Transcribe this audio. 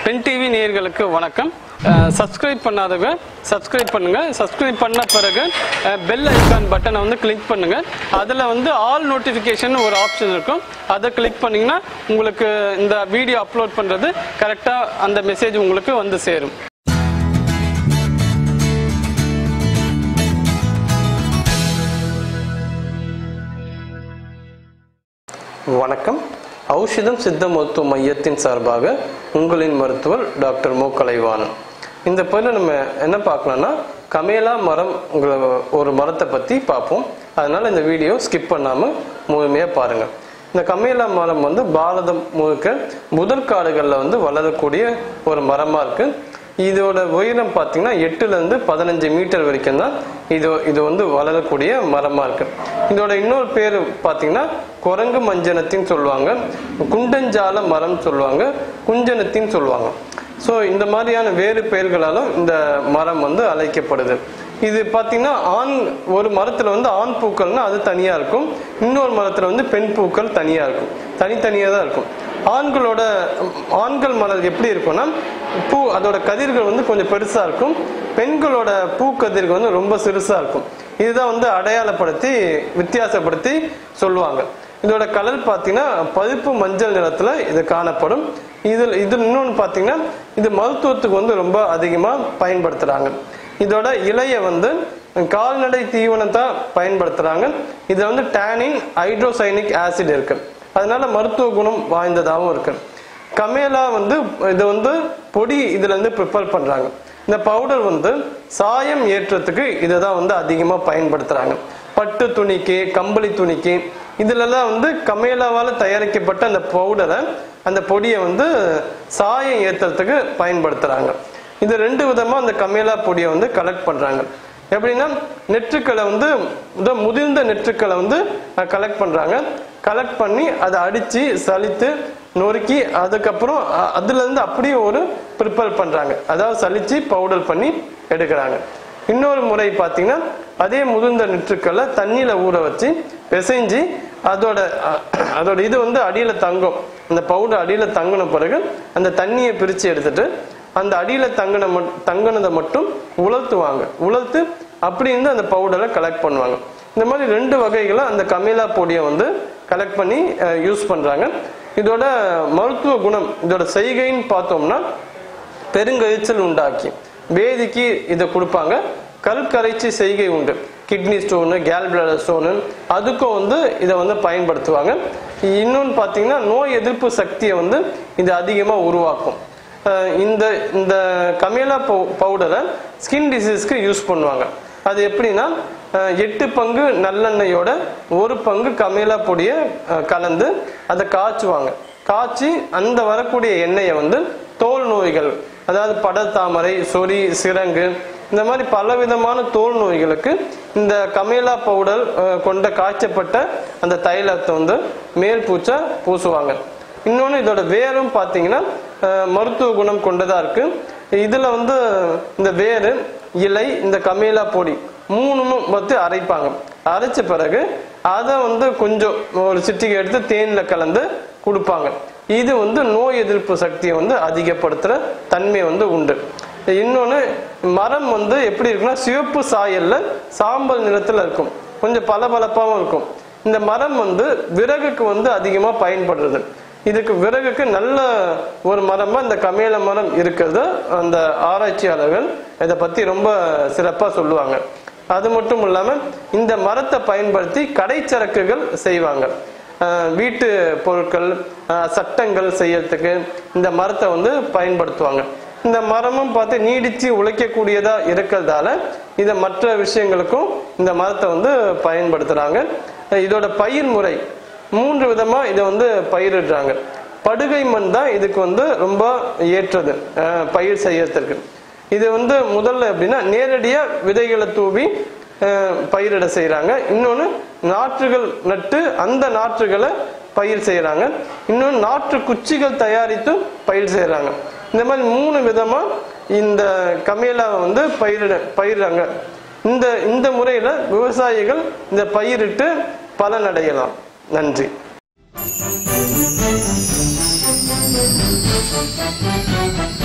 Pen TV நேயர்களுக்கு வணக்கம் subscribe பண்ணாதவங்க சப்ஸ்கிரைப் பண்ணுங்க சப்ஸ்கிரைப் பண்ண பிறகு பெல் ஐக்கான் பட்டனை வந்து கிளிக் பண்ணுங்க அதில் வந்து ஆல் நோட்டிஃபிகேஷன் ஒரு ஆப்ஷன் இருக்கும் அதை கிளிக் பண்ணீங்கன்னா உங்களுக்கு இந்த வீடியோ அப்லோட் பண்ணுறது கரெக்டாக அந்த மெசேஜ் உங்களுக்கு வந்து சேரும் வணக்கம் ஔஷதம் சித்த மருத்துவ மையத்தின் சார்பாக உங்களின் மருத்துவர் டாக்டர் மு கலைவாணன் இந்த பதில் நம்ம என்ன பார்க்கலாம்னா கமேலா மரம் ஒரு மரத்தை பற்றி பார்ப்போம் அதனால இந்த வீடியோ ஸ்கிப் பண்ணாமல் முழுமையாக பாருங்கள் இந்த கமேலா மரம் வந்து பாரதம் முழுக்க முதல் காடுகளில் வந்து வளரக்கூடிய ஒரு மரமாக இருக்குது இதோட உயரம் பார்த்தீங்கன்னா எட்டுலேருந்து பதினஞ்சு மீட்டர் வரைக்கும் தான் இது இது வந்து வளரக்கூடிய மரமாக இருக்கு இதோட இன்னொரு பேர் பார்த்தீங்கன்னா குரங்கு மஞ்சனத்தின்னு சொல்லுவாங்க குண்டஞ்சால மரம் சொல்லுவாங்க குஞ்சனத்தின்னு சொல்லுவாங்க ஸோ இந்த மாதிரியான வேறு பெயர்களாலும் இந்த மரம் வந்து அழைக்கப்படுது இது பார்த்தீங்கன்னா ஆண் ஒரு மரத்தில் வந்து ஆண் பூக்கள்னா அது தனியாக இருக்கும் இன்னொரு மரத்தில் வந்து பெண் பூக்கள் தனியாக இருக்கும் தனித்தனியாக தான் இருக்கும் ஆண்களோட ஆண்கள் மலர் எப்படி இருக்கும்னா பூ அதோட கதிர்கள் வந்து கொஞ்சம் பெருசா இருக்கும் பெண்களோட பூ கதிர்கள் வந்து ரொம்ப சிறுசா இருக்கும் இதுதான் வந்து அடையாளப்படுத்தி வித்தியாசப்படுத்தி சொல்லுவாங்க இதோட கலர் பார்த்தீங்கன்னா பழுப்பு மஞ்சள் நிறத்துல இது காணப்படும் இதில் இது இன்னொன்று பார்த்தீங்கன்னா இது மருத்துவத்துக்கு வந்து ரொம்ப அதிகமாக பயன்படுத்துறாங்க இதோட இலையை வந்து கால்நடை தீவனத்தை பயன்படுத்துறாங்க இதில் வந்து டேனின் ஹைட்ரோசைனிக் ஆசிட் இருக்கு அதனால மருத்துவ குணம் வாய்ந்ததாகவும் இருக்கு கமேலா வந்து இது வந்து பொடி இதுல இருந்து ப்ரிப்பேர் பண்றாங்க இந்த பவுடர் வந்து சாயம் ஏற்றத்துக்கு இதை தான் வந்து அதிகமாக பயன்படுத்துறாங்க பட்டு துணிக்கு கம்பளி துணிக்கு இதுலலாம் வந்து கமேலாவால் தயாரிக்கப்பட்ட அந்த பவுடரை அந்த பொடியை வந்து சாயம் ஏற்றுறதுக்கு பயன்படுத்துறாங்க இது ரெண்டு விதமா அந்த கமேலா பொடியை வந்து கலெக்ட் பண்றாங்க எப்படின்னா நெற்றுக்களை வந்து முதிர்ந்த நெற்றுக்களை வந்து கலெக்ட் பண்றாங்க கலெக்ட் பண்ணி அதை அடிச்சு சலித்து நொறுக்கி அதுக்கப்புறம் அதுல இருந்து அப்படியே ஒரு ப்ரிப்பேர் பண்றாங்க அதாவது சலிச்சு பவுடர் பண்ணி எடுக்கிறாங்க இன்னொரு முறை பார்த்தீங்கன்னா அதே முதிர்ந்த நெற்றுக்களை தண்ணியில ஊற வச்சு பிசைஞ்சு அதோட அதோட இது வந்து அடியில தங்கும் அந்த பவுடர் அடியில தங்கின பிறகு அந்த தண்ணியை பிரிச்சு எடுத்துட்டு அந்த அடியில தங்கின தங்கினதை மட்டும் உலர்த்துவாங்க உலர்த்து அப்படி இருந்து அந்த பவுடரை கலெக்ட் பண்ணுவாங்க இந்த மாதிரி ரெண்டு வகைகளை அந்த கமேலா பொடியை வந்து கலெக்ட் பண்ணி யூஸ் பண்றாங்க இதோட மருத்துவ குணம் இதோட செய்கைன்னு பார்த்தோம்னா பெருங்கரிச்சல் உண்டாக்கி வேதிக்கு இதை கொடுப்பாங்க கல்கரைச்சி செய்கை உண்டு kidney stone gall bladder stone அதுக்கும் வந்து இதை வந்து பயன்படுத்துவாங்க இன்னொன்று பார்த்தீங்கன்னா நோய் எதிர்ப்பு சக்தியை வந்து இது அதிகமாக உருவாக்கும் இந்த இந்த கமேலா பவுடரை ஸ்கின் டிசீஸ்க்கு யூஸ் பண்ணுவாங்க அது எப்படின்னா எட்டு பங்கு நல்லெண்ணெயோட ஒரு பங்கு கமேலா பொடியை கலந்து அதை காய்ச்சுவாங்க காய்ச்சி அந்த வரக்கூடிய எண்ணெயை வந்து தோல் நோய்கள் அதாவது படத்தாமரை சொறி சிரங்கு இந்த மாதிரி பலவிதமான தோல் நோய்களுக்கு இந்த கமேலா பவுடர் கொண்ட காய்ச்சப்பட்ட அந்த தைலத்தை வந்து மேல் பூச்சா பூசுவாங்க இன்னொன்று இதோட வேரும் பார்த்தீங்கன்னா மருத்துவ குணம் கொண்டதா இருக்கு இதுல வந்து இந்த வேரு இலை இந்த கமேலா பொடி மூணுமும் வந்து அரைப்பாங்க அரைச்ச பிறகு அதை வந்து கொஞ்சம் ஒரு சிட்டிகை எடுத்து தேன்ல கலந்து கொடுப்பாங்க இது வந்து நோய் எதிர்ப்பு சக்தியை வந்து அதிகப்படுத்துற தன்மை வந்து உண்டு இன்னொன்று மரம் வந்து எப்படி இருக்குன்னா சிவப்பு சாயல்ல சாம்பல் நிறத்துல இருக்கும் கொஞ்சம் பளபளப்பாகவும் இருக்கும் இந்த மரம் வந்து விறகுக்கு வந்து அதிகமாக பயன்படுறது இதுக்கு விறகுக்கு நல்ல ஒரு மரமா இந்த கமேல மரம் இருக்கிறது அந்த ஆராய்ச்சியாளர்கள் இதை பத்தி ரொம்ப சிறப்பா சொல்லுவாங்க அது மட்டும் இல்லாம இந்த மரத்தை பயன்படுத்தி கடைச்சரக்குகள் செய்வாங்க வீட்டு பொருட்கள் சட்டங்கள் செய்யறதுக்கு இந்த மரத்தை வந்து பயன்படுத்துவாங்க இந்த மரமும் பார்த்து நீடிச்சு உழைக்கக்கூடியதா இருக்கிறதால இதை மற்ற விஷயங்களுக்கும் இந்த மரத்தை வந்து பயன்படுத்துறாங்க இதோட பயிர் முறை மூன்று விதமா இதை வந்து பயிரிடுறாங்க படுகை மண் தான் இதுக்கு வந்து ரொம்ப ஏற்றது பயிர் செய்யறதுக்கு இது வந்து முதல்ல எப்படின்னா நேரடியா விதைகளை தூவி பயிரிட செய்யறாங்க இன்னொன்று நாற்றுகள் நட்டு அந்த நாற்றுகளை பயிர் செய்யறாங்க இன்னொன்று நாற்று குச்சிகள் தயாரித்து பயிர் செய்யறாங்க இந்த மாதிரி மூணு விதமா இந்த கமேலாவை வந்து பயிரிட பயிர்றாங்க இந்த இந்த முறையில விவசாயிகள் இந்த பயிரிட்டு பலனடையலாம் நன்றி Thank you.